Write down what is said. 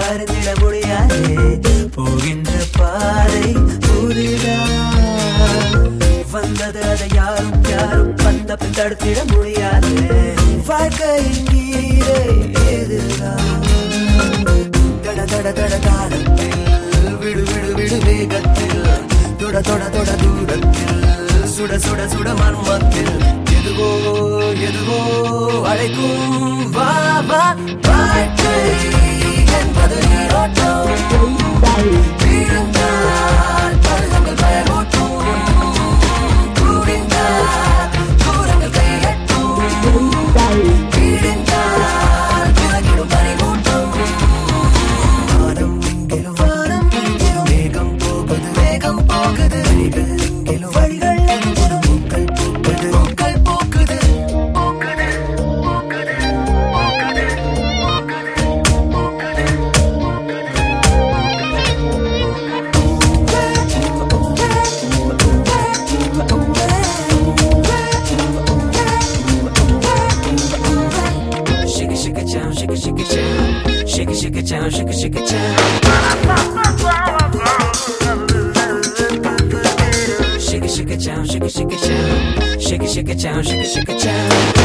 அறிந்திட முடியாதே போகின்ற பாதை புதிதா வந்தது அதை யாரும் யாரும் வந்த பின் தடுத்திட முடியாது வாழ்க்கையின் கீழே இதுதான் தட தட தட தாளத்தில் விடு விடு விடு வேகத்தில் தொட தொட தொட தூரத்தில் சுட சுட சுட மர்மத்தில் எதுவோ எதுவோ அழைக்கும் வா வா வாழ்க்கை என்பது நீரோட்டம் வீழ்ந்தால் பள்ளங்கள் பயமூட்டும் கூடிந்தால் தூரங்கள் கையட்டும் வீழ்ந்தால் விலகிடும் பனிமூட்டம் வானம் எங்கிலும் வானம் எங்கிலும் வேகம் போகுது வேகம் போகுது வழிகள் எங்கிலும் வழிகள் எங்கிலும் பூக்கள் பூக்குது பூக்கள் பூக்குது பூக்குது பூக்குது பூக்குது Shake it, shake it, chow, shake it, shake it, chow. Shake it, shake it, chow, shake it, shake it, chow. Shake it, shake it, chow, shake it, shake it, chow. Shake it, shake it, chow, shake it, shake it, chow.